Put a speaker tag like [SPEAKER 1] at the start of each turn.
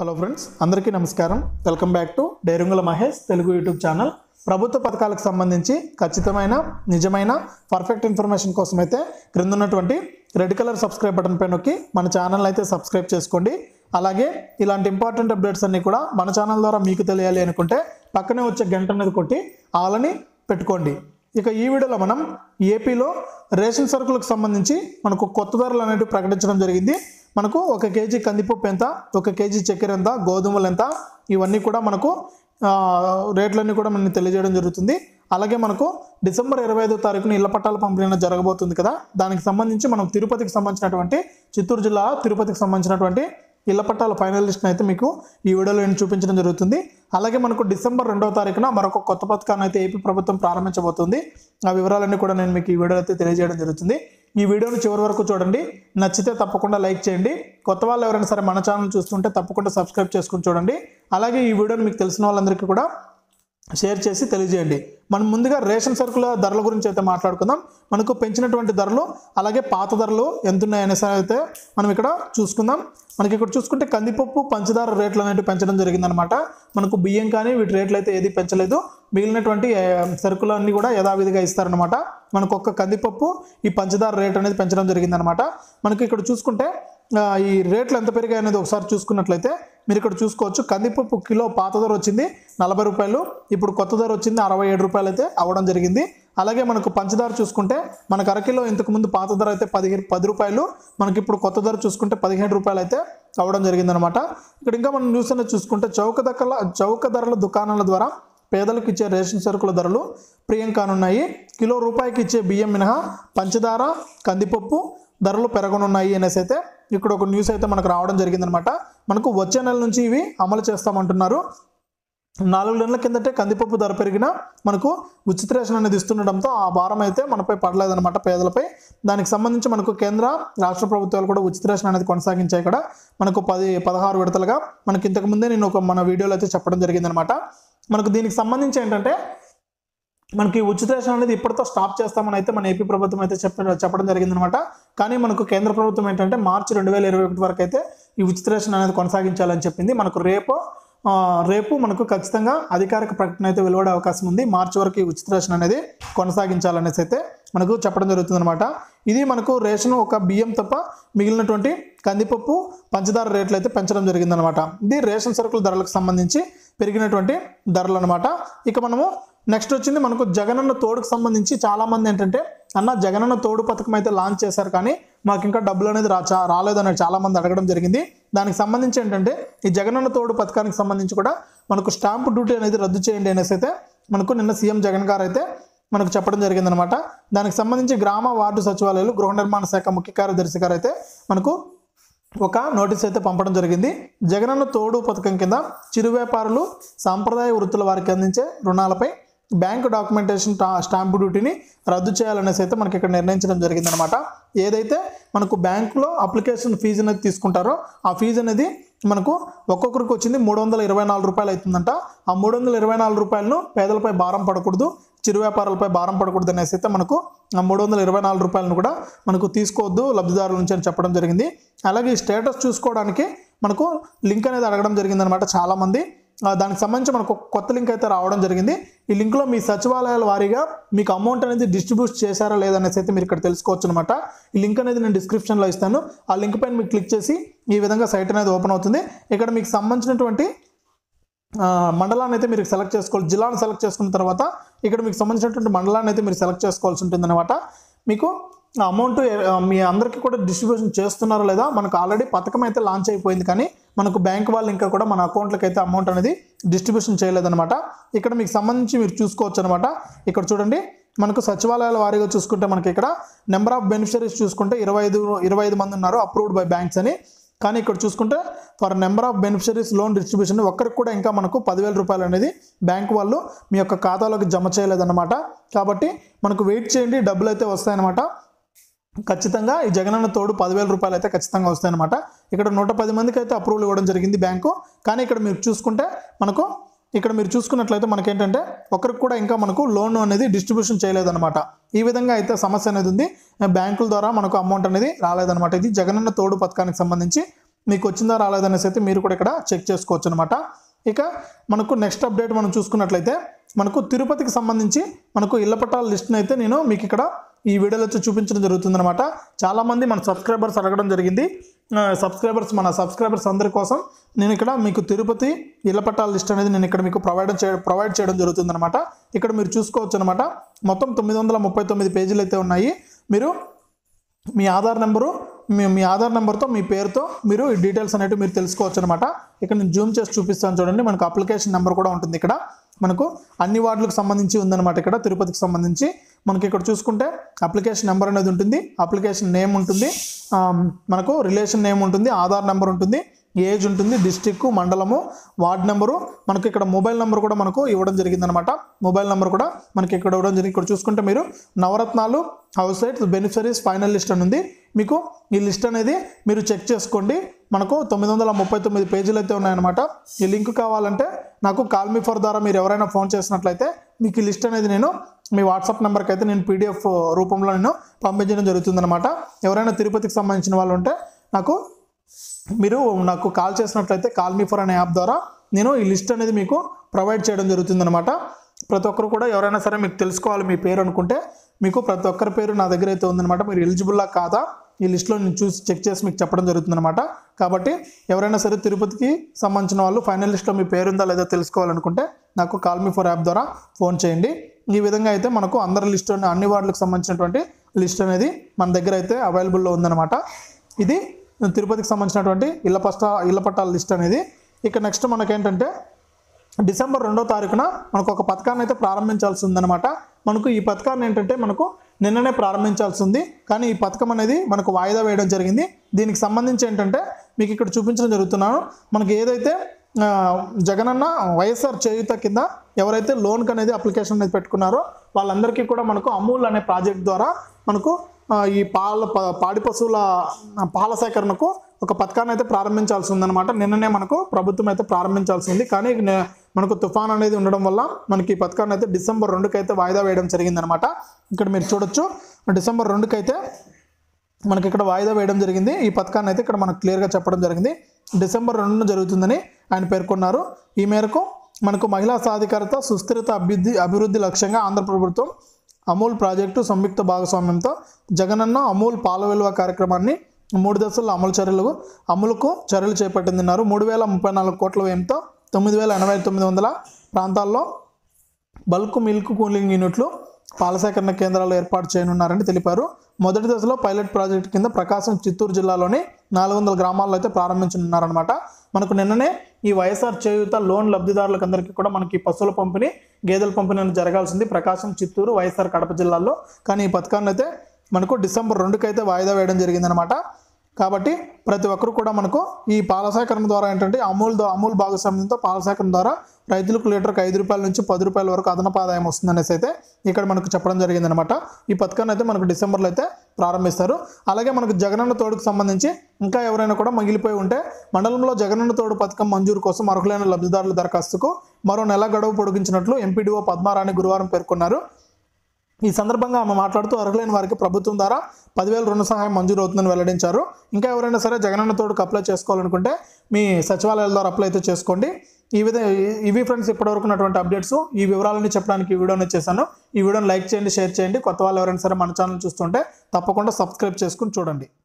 [SPEAKER 1] hello friends అందరికీ నమస్కారం welcome back to Dairangula Mahesh Telugu YouTube channel ప్రభుత్వ పథకాలకు సంబంధించి ఖచ్చితమైన నిజమైన పర్ఫెక్ట్ ఇన్ఫర్మేషన్ కోసం అయితే క్రింద ఉన్నటువంటి రెడ్ కలర్ సబ్స్క్రైబ్ బటన్ పై నొక్కి మన ఛానల్ అయితే సబ్స్క్రైబ్ చేసుకోండి అలాగే ఇలాంటి ఇంపార్టెంట్ అప్డేట్స్ అన్నీ కూడా మన ఛానల్ ద్వారా మీకు తెలియాలి అనుకుంటే పక్కనే వచ్చే గంట మీద కొట్టి ఆలని పెట్టుకోండి ఇక ఈ వీడియోలో మనం ఏపీలో రేషన్ సరుకులకు సంబంధించి మనకు కొత్త ధరలు అనేవి ప్రకటించడం జరిగింది మనకు ఒక కేజీ కందిపప్పు ఎంత ఒక కేజీ చక్కెర ఎంత గోధుమలు ఎంత ఇవన్నీ కూడా మనకు ఆ, రేట్లన్నీ కూడా మనకి తెలియజేయడం జరుగుతుంది అలాగే మనకు డిసెంబర్ ఇరవై ఐదో తారీఖున ఇళ్ల పట్టాల పంపిణీ అనేది జరగబోతుంది కదా దానికి సంబంధించి మనం తిరుపతికి సంబంధించినటువంటి చిత్తూరు జిల్లా తిరుపతికి సంబంధించినటువంటి ఇళ్ల పట్టాల ఫైనల్ లిస్ట్ అయితే మీకు ఈ వీడియోలో నేను చూపించడం జరుగుతుంది అలాగే మనకు డిసెంబర్ రెండవ తారీఖున మరొక కొత్త పథకాన్ని అయితే ఏపీ ప్రభుత్వం ప్రారంభించబోతుంది ఆ వివరాలన్నీ కూడా నేను మీకు ఈ వీడియోలో అయితే తెలియజేయడం జరుగుతుంది ఈ వీడియోని చివరి వరకు చూడండి నచ్చితే తప్పకుండా లైక్ చేయండి కొత్త వాళ్ళు ఎవరైనా సరే మన ఛానల్ చూస్తుంటే తప్పకుండా సబ్స్క్రైబ్ చేసుకుని చూడండి అలాగే ఈ వీడియోని మీకు తెలిసిన వాళ్ళందరికీ కూడా షేర్ చేసి తెలియజేయండి మనం ముందుగా రేషన్ సరుకుల ధరల గురించి అయితే మాట్లాడుకుందాం మనకు పెంచినటువంటి ధరలు అలాగే పాత ధరలు ఎంత ఉన్నాయనేసి అయితే మనం ఇక్కడ చూసుకుందాం మనకి ఇక్కడ చూసుకుంటే కందిపప్పు పంచదార రేట్లు అనేవి పెంచడం జరిగిందనమాట మనకు బియ్యం కానీ వీటి రేట్లు అయితే ఏది పెంచలేదు మిగిలినటువంటి ఏ, సరుకులు అన్నీ కూడా యథావిధిగా ఇస్తారనమాట మనకు ఒక్క కందిపప్పు ఈ పంచదార రేట్ అనేది పెంచడం జరిగిందనమాట మనకి ఇక్కడ చూసుకుంటే ఆ, ఈ రేట్లు ఎంత పెరిగాయి అనేది ఒకసారి చూసుకున్నట్లయితే మీరు ఇక్కడ చూసుకోవచ్చు కందిపప్పు కిలో పాత ధర వచ్చింది నలభై రూపాయలు ఇప్పుడు కొత్త ధర వచ్చింది అరవై ఏడు రూపాయలు అయితే అవ్వడం జరిగింది అలాగే మనకు పంచదార చూసుకుంటే మనకు అరకిలో ఇంతకు ముందు పాత ధర అయితే పదిహేను పది రూపాయలు మనకి ఇప్పుడు కొత్త ధర చూసుకుంటే పదిహేడు రూపాయలు అయితే అవ్వడం జరిగిందనమాట ఇక్కడ ఇంకా మనం న్యూస్ అనేది చూసుకుంటే చౌక ధరల చౌక ధరల దుకాణాల ద్వారా పేదలకు ఇచ్చే రేషన్ సరుకుల ధరలు ప్రియం కానున్నాయి కిలో రూపాయికి ఇచ్చే బియ్యం మినహా పంచదార కందిపప్పు ధరలు పెరగనున్నాయి అనేసి అయితే ఇక్కడ ఒక న్యూస్ అయితే మనకు రావడం జరిగిందనమాట మనకు వచ్చే నెల నుంచి ఇవి అమలు చేస్తామంటున్నారు నాలుగు నెలల కిందటే కందిపప్పు ధర పెరిగినా మనకు ఉచిత రేషన్ అనేది ఇస్తుండడంతో ఆ భారం అయితే మనపై పడలేదన్నమాట పేదలపై దానికి సంబంధించి మనకు కేంద్ర రాష్ట్ర ప్రభుత్వాలు కూడా ఉచిత రేషన్ అనేది కొనసాగించాయి ఇక్కడ మనకు పది పదహారు విడతలుగా మనకి ఇంతకు ముందే నేను ఒక మన వీడియోలో అయితే చెప్పడం జరిగిందనమాట మనకు దీనికి సంబంధించి ఏంటంటే మనకి ఉచిత రేషన్ అనేది ఇప్పటితో స్టాప్ చేస్తామని అయితే మన ఏపీ ప్రభుత్వం అయితే చెప్ప చెప్పడం జరిగిందనమాట కానీ మనకు కేంద్ర ప్రభుత్వం ఏంటంటే మార్చి రెండు వేల ఇరవై ఒకటి వరకు అయితే ఈ ఉచిత రేషన్ అనేది కొనసాగించాలని చెప్పింది మనకు రేపు ఆ, రేపు మనకు ఖచ్చితంగా అధికారిక ప్రకటన అయితే వెలువడే అవకాశం ఉంది మార్చి వరకు ఈ ఉచిత రేషన్ అనేది కొనసాగించాలనేసి అయితే మనకు చెప్పడం జరుగుతుందన్నమాట ఇది మనకు రేషన్ ఒక బియ్యం తప్ప మిగిలినటువంటి కందిపప్పు పంచదార రేట్లు అయితే పెంచడం జరిగిందనమాట ఇది రేషన్ సరుకుల ధరలకు సంబంధించి పెరిగినటువంటి ధరలు అనమాట ఇక మనము నెక్స్ట్ వచ్చింది మనకు జగనన్న తోడుకు సంబంధించి చాలా మంది ఏంటంటే అన్న జగనన్న తోడు పథకం అయితే లాంచ్ చేశారు కానీ మాకు ఇంకా డబ్బులు అనేది రా చా- రాలేదని చాలా మంది అడగడం జరిగింది దానికి సంబంధించి ఏంటంటే ఈ జగనన్న తోడు పథకానికి సంబంధించి కూడా మనకు స్టాంప్ డ్యూటీ అనేది రద్దు చేయండి అనేసి అయితే మనకు నిన్న సీఎం జగన్ గారు అయితే మనకు చెప్పడం జరిగిందనమాట దానికి సంబంధించి గ్రామ వార్డు సచివాలయాలు గృహ నిర్మాణ శాఖ ముఖ్య కార్యదర్శి గారు అయితే మనకు ఒక నోటీస్ అయితే పంపడం జరిగింది జగనన్న తోడు పథకం కింద చిరు వ్యాపారులు సాంప్రదాయ వృత్తుల వారికి అందించే రుణాలపై బ్యాంకు డాక్యుమెంటేషన్ టా స్టాంపు డ్యూటీని రద్దు చేయాలనేసి అయితే మనకి ఇక్కడ నిర్ణయించడం జరిగిందనమాట ఏదైతే మనకు బ్యాంకులో అప్లికేషన్ ఫీజు అనేది తీసుకుంటారో ఆ ఫీజు అనేది మనకు ఒక్కొక్కరికి వచ్చింది మూడు వందల ఇరవై నాలుగు రూపాయలు అవుతుందంట ఆ మూడు వందల ఇరవై నాలుగు రూపాయలను పేదలపై భారం పడకూడదు చిరు వ్యాపారులపై భారం పడకూడదు అనేసి అయితే మనకు ఆ మూడు వందల ఇరవై నాలుగు రూపాయలను కూడా మనకు తీసుకోవద్దు లబ్ధిదారుల నుంచి అని చెప్పడం జరిగింది అలాగే ఈ స్టేటస్ చూసుకోవడానికి మనకు లింక్ అనేది అడగడం జరిగిందనమాట చాలామంది ఆ, దానికి సంబంధించి మనకు ఒక కొత్త లింక్ అయితే రావడం జరిగింది ఈ లింక్లో మీ సచివాలయాల వారీగా మీకు అమౌంట్ అనేది డిస్ట్రిబ్యూట్ చేశారా లేదనేసి అయితే మీరు ఇక్కడ తెలుసుకోవచ్చు అనమాట ఈ లింక్ అనేది నేను డిస్క్రిప్షన్లో ఇస్తాను ఆ లింక్ పైన మీకు క్లిక్ చేసి ఈ విధంగా సైట్ అనేది ఓపెన్ అవుతుంది ఇక్కడ మీకు సంబంధించినటువంటి ఆ, మండలాన్ని అయితే మీరు సెలెక్ట్ చేసుకోవాలి జిల్లాను సెలెక్ట్ చేసుకున్న తర్వాత ఇక్కడ మీకు సంబంధించినటువంటి మండలాన్ని అయితే మీరు సెలెక్ట్ చేసుకోవాల్సి ఉంటుంది అనమాట మీకు అమౌంట్ మీ అందరికీ కూడా డిస్ట్రిబ్యూషన్ చేస్తున్నారో లేదా మనకు ఆల్రెడీ పథకం అయితే లాంచ్ అయిపోయింది కానీ మనకు బ్యాంక్ వాళ్ళు ఇంకా కూడా మన అకౌంట్లకి అయితే అమౌంట్ అనేది డిస్ట్రిబ్యూషన్ చేయలేదన్నమాట ఇక్కడ మీకు సంబంధించి మీరు చూసుకోవచ్చు అనమాట ఇక్కడ చూడండి మనకు సచివాలయాల వారీగా చూసుకుంటే మనకి ఇక్కడ నెంబర్ ఆఫ్ బెనిఫిషరీస్ చూసుకుంటే ఇరవై ఐదు ఇరవై ఐదు మంది ఉన్నారు అప్రూవ్డ్ బై బ్యాంక్స్ అని కానీ ఇక్కడ చూసుకుంటే for number of beneficiaries loan distribution ఒక్కరికి కూడా ఇంకా మనకు పదివేల రూపాయలు అనేది బ్యాంక్ వాళ్ళు మీ యొక్క ఖాతాలోకి జమ చేయలేదన్నమాట కాబట్టి మనకు వెయిట్ చేయండి డబ్బులు అయితే వస్తాయన్నమాట ఖచ్చితంగా ఈ జగనన్న తోడు పదివేల రూపాయలు అయితే ఖచ్చితంగా వస్తాయన్నమాట ఇక్కడ నూట పది మందికి అయితే అప్రూవల్ ఇవ్వడం జరిగింది బ్యాంకు కానీ ఇక్కడ మీరు చూసుకుంటే మనకు ఇక్కడ మీరు చూసుకున్నట్లయితే మనకేంటంటే ఒకరికి కూడా ఇంకా మనకు లోన్ అనేది డిస్ట్రిబ్యూషన్ చేయలేదన్నమాట ఈ విధంగా అయితే సమస్య అనేది ఉంది బ్యాంకుల ద్వారా మనకు అమౌంట్ అనేది రాలేదన్నమాట ఇది జగనన్న తోడు పథకానికి సంబంధించి మీకు వచ్చిందా రాలేదనేసి అయితే మీరు కూడా ఇక్కడ చెక్ చేసుకోవచ్చు అనమాట ఇక మనకు నెక్స్ట్ అప్డేట్ మనం చూసుకున్నట్లయితే మనకు తిరుపతికి సంబంధించి మనకు ఇళ్ల పట్టాల లిస్ట్ని అయితే నేను మీకు ఇక్కడ ఈ వీడియోలో వచ్చి చూపించడం జరుగుతుందన్నమాట చాలామంది మన సబ్స్క్రైబర్స్ అడగడం జరిగింది సబ్స్క్రైబర్స్ మన సబ్స్క్రైబర్స్ అందరి కోసం నేను ఇక్కడ మీకు తిరుపతి ఇళ్ల పట్టాల లిస్ట్ అనేది నేను ఇక్కడ మీకు ప్రొవైడ్ చే ప్రొవైడ్ చేయడం జరుగుతుందన్నమాట ఇక్కడ మీరు చూసుకోవచ్చు అనమాట మొత్తం తొమ్మిది వందల ముప్పై తొమ్మిది పేజీలు అయితే ఉన్నాయి మీరు మీ ఆధార్ నెంబరు మీ మీ ఆధార్ నెంబర్తో మీ పేరుతో మీరు ఈ డీటెయిల్స్ అనేవి మీరు తెలుసుకోవచ్చు అనమాట ఇక్కడ నేను జూమ్ చేసి చూపిస్తాను చూడండి మనకు అప్లికేషన్ నెంబర్ కూడా ఉంటుంది ఇక్కడ మనకు అన్ని వార్డులకు సంబంధించి ఉందన్నమాట ఇక్కడ తిరుపతికి సంబంధించి మనకి ఇక్కడ చూసుకుంటే అప్లికేషన్ నెంబర్ అనేది ఉంటుంది అప్లికేషన్ నేమ్ ఉంటుంది ఆ, మనకు రిలేషన్ నేమ్ ఉంటుంది ఆధార్ నెంబర్ ఉంటుంది ఏజ్ ఉంటుంది డిస్టిక్ మండలము వార్డ్ నెంబరు మనకి ఇక్కడ మొబైల్ నెంబర్ కూడా మనకు ఇవ్వడం జరిగిందనమాట మొబైల్ నెంబర్ కూడా మనకి ఇక్కడ ఇవ్వడం జరిగింది ఇక్కడ చూసుకుంటే మీరు నవరత్నాలు house sites beneficiaries final list అని ఉంది మీకు ఈ లిస్ట్ అనేది మీరు చెక్ చేసుకోండి మనకు తొమ్మిది వందల ముప్పై తొమ్మిది పేజీలు అయితే ఉన్నాయన్నమాట ఈ లింక్ కావాలంటే నాకు కాల్ మీ ఫర్ ద్వారా మీరు ఎవరైనా ఫోన్ చేసినట్లయితే మీకు ఈ లిస్ట్ అనేది నేను మీ వాట్సాప్ నెంబర్కి అయితే నేను పీడిఎఫ్ రూపంలో నేను పంపించడం జరుగుతుందన్నమాట ఎవరైనా తిరుపతికి సంబంధించిన వాళ్ళు ఉంటే నాకు మీరు నాకు కాల్ చేసినట్లయితే కాల్ మీ ఫర్ అనే యాప్ ద్వారా నేను ఈ లిస్ట్ అనేది మీకు ప్రొవైడ్ చేయడం జరుగుతుందన్నమాట ప్రతి ఒక్కరు కూడా ఎవరైనా సరే మీకు తెలుసుకోవాలి మీ పేరు అనుకుంటే మీకు ప్రతి ఒక్కరి పేరు నా దగ్గర అయితే ఉందన్నమాట మీరు ఎలిజిబుల్లా కాదా ఈ లిస్ట్లో నేను చూసి చెక్ చేసి మీకు చెప్పడం జరుగుతుందన్నమాట కాబట్టి ఎవరైనా సరే తిరుపతికి సంబంధించిన వాళ్ళు ఫైనల్ లిస్ట్లో మీ పేరు ఉందా లేదా తెలుసుకోవాలనుకుంటే నాకు కాల్ మీ ఫర్ యాప్ ద్వారా ఫోన్ చేయండి ఈ విధంగా అయితే మనకు అందరి లిస్ట్ అన్ని వార్డులకు సంబంధించినటువంటి లిస్ట్ అనేది మన దగ్గర అయితే అవైలబుల్లో ఉందన్నమాట ఇది తిరుపతికి సంబంధించినటువంటి ఇళ్ళ పస్ట ఇళ్ళ పట్టాల లిస్ట్ అనేది ఇక నెక్స్ట్ మనకేంటంటే డిసెంబర్ రెండో తారీఖున మనకు ఒక పథకాన్ని అయితే ప్రారంభించాల్సి ఉందన్నమాట మనకు ఈ పథకాన్ని ఏంటంటే మనకు నిన్ననే ప్రారంభించాల్సి ఉంది కానీ ఈ పథకం అనేది మనకు వాయిదా వేయడం జరిగింది దీనికి సంబంధించి ఏంటంటే మీకు ఇక్కడ చూపించడం జరుగుతున్నాను మనకి ఏదైతే ఆ, జగనన్న వైఎస్ఆర్ చేయుత కింద ఎవరైతే లోన్కి అనేది అప్లికేషన్ అనేది పెట్టుకున్నారో వాళ్ళందరికీ కూడా మనకు అమూల్ అనే ప్రాజెక్ట్ ద్వారా మనకు ఆ, ఈ పాల ప- పాడి పశువుల ఆ, పాల సేకరణకు ఒక పథకాన్ని అయితే ప్రారంభించాల్సి ఉందన్నమాట నిన్ననే మనకు ప్రభుత్వం అయితే ప్రారంభించాల్సి ఉంది కానీ నే- మనకు తుఫాన్ అనేది ఉండడం వల్ల మనకి ఈ పథకాన్ని అయితే డిసెంబర్ రెండుకి అయితే వాయిదా వేయడం జరిగిందనమాట ఇక్కడ మీరు చూడొచ్చు డిసెంబర్ రెండుకి అయితే మనకి ఇక్కడ వాయిదా వేయడం జరిగింది ఈ పథకాన్ని అయితే ఇక్కడ మనకు క్లియర్గా చెప్పడం జరిగింది డిసెంబర్ రెండున జరుగుతుందని ఆయన పేర్కొన్నారు ఈ మేరకు మనకు మహిళా సాధికారత సుస్థిరత అభివృద్ధి అభివృద్ధి లక్ష్యంగా ఆంధ్ర ప్రభుత్వం అమూల్ ప్రాజెక్టు సంయుక్త భాగస్వామ్యంతో జగనన్న అమూల్ పాల విలువ కార్యక్రమాన్ని మూడు దశల్లో అమలు చర్యలు అమలుకు చర్యలు చేపట్టిందన్నారు మూడు వేల ముప్పై నాలుగు కోట్ల వ్యయంతో తొమ్మిది వేల ఎనభై తొమ్మిది వందల ప్రాంతాల్లో బల్క్ మిల్క్ కూలింగ్ యూనిట్లు పాల సేకరణ కేంద్రాలు ఏర్పాటు చేయనున్నారని తెలిపారు మొదటి దశలో పైలట్ ప్రాజెక్ట్ కింద ప్రకాశం చిత్తూరు జిల్లాలోని నాలుగు వందల గ్రామాల్లో అయితే ప్రారంభించనున్నారనమాట మనకు నిన్ననే ఈ వైఎస్ఆర్ చేయూత లోన్ లబ్ధిదారులకు అందరికీ కూడా మనకి పశువుల పంపిణీ గేదెల పంపిణీ అనేది జరగాల్సింది ప్రకాశం చిత్తూరు వైఎస్ఆర్ కడప జిల్లాల్లో కానీ ఈ పథకాన్ని అయితే మనకు డిసెంబర్ రెండుకి అయితే వాయిదా వేయడం జరిగిందనమాట కాబట్టి ప్రతి ఒక్కరు కూడా మనకు ఈ పాల సేకరణ ద్వారా ఏంటంటే అమూల్ దో- అమూల్ భాగస్వామ్యంతో పాల సేకరణ ద్వారా రైతులకు లీటర్కి ఐదు రూపాయల నుంచి పది రూపాయల వరకు అదనపు ఆదాయం వస్తుందనేసి అయితే ఇక్కడ మనకు చెప్పడం జరిగిందనమాట ఈ పథకాన్ని అయితే మనకు డిసెంబర్లో అయితే ప్రారంభిస్తారు అలాగే మనకు జగనన్న తోడుకు సంబంధించి ఇంకా ఎవరైనా కూడా మిగిలిపోయి ఉంటే మండలంలో జగనన్న తోడు పథకం మంజూరు కోసం అర్హులైన లబ్ధిదారుల దరఖాస్తుకు మరో నెల గడువు పొడిగించినట్లు ఎంపీడీఓ పద్మారాణి గురువారం పేర్కొన్నారు ఈ సందర్భంగా ఆమె మాట్లాడుతూ అర్హులైన వారికి ప్రభుత్వం ద్వారా పదివేల రుణ సహాయం మంజూరు అవుతుందని వెల్లడించారు ఇంకా ఎవరైనా సరే జగనన్న తోడుకు అప్లై చేసుకోవాలనుకుంటే మీ సచివాలయాల ద్వారా అప్లై అయితే చేసుకోండి ఈ విధంగా ఇవి ఫ్రెండ్స్ ఇప్పటివరకు ఉన్నటువంటి అప్డేట్స్ ఈ వివరాలని చెప్పడానికి ఈ వీడియోని చేశాను ఈ వీడియోని లైక్ చేయండి షేర్ చేయండి కొత్త వాళ్ళు ఎవరైనా సరే మన ఛానల్ చూస్తుంటే తప్పకుండా సబ్స్క్రైబ్ చేసుకుని చూడండి